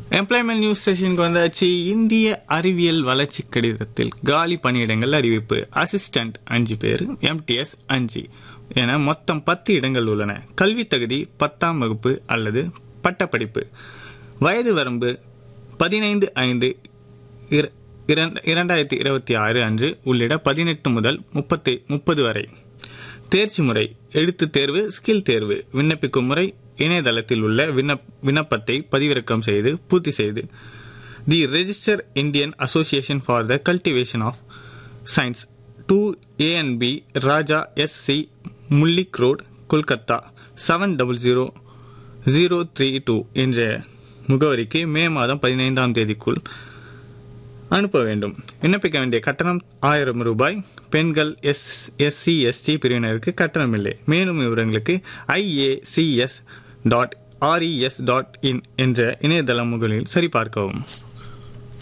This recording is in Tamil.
எம்ப்ளாய்மெண்ட் நியூஸ் செஷனுக்கு வந்தாச்சு இந்திய அறிவியல் வளர்ச்சி கடிதத்தில் காலி பணியிடங்கள் அறிவிப்பு அசிஸ்டன்ட் அஞ்சு பேர் எம்டிஎஸ் அஞ்சு என மொத்தம் பத்து இடங்கள் உள்ளன கல்வி தகுதி பத்தாம் வகுப்பு அல்லது பட்டப்படிப்பு வயது வரம்பு பதினைந்து ஐந்து இர- இரண்டு- இரண்டாயிரத்தி இருபத்தி ஆறு அன்று உள்ளிட பதினெட்டு முதல் முப்பத்தி முப்பது வரை தேர்ச்சி முறை எழுத்துத் தேர்வு ஸ்கில் தேர்வு விண்ணப்பிக்கும் முறை இணையதளத்தில் உள்ள விண்ணப் விண்ணப்பத்தை பதிவிறக்கம் செய்து பூர்த்தி செய்து the registrar Indian association for the cultivation of science two ஏஎன்பி Raja S C Mullick road Kolkata seven double zero zero three two என்ற முகவரிக்கு மே மாதம் பதினைந்தாம் தேதிக்குள் அனுப்ப வேண்டும் விண்ணப்பிக்க வேண்டிய கட்டணம் ஆயிரம் ரூபாய் பெண்கள் எஸ் எஸ்சி எஸ்டி பிரிவினருக்கு கட்டணம் இல்லை மேலும் விவரங்களுக்கு IACS dot RES dot in என்ற இணையதள முகலில் சரிபார்க்கவும்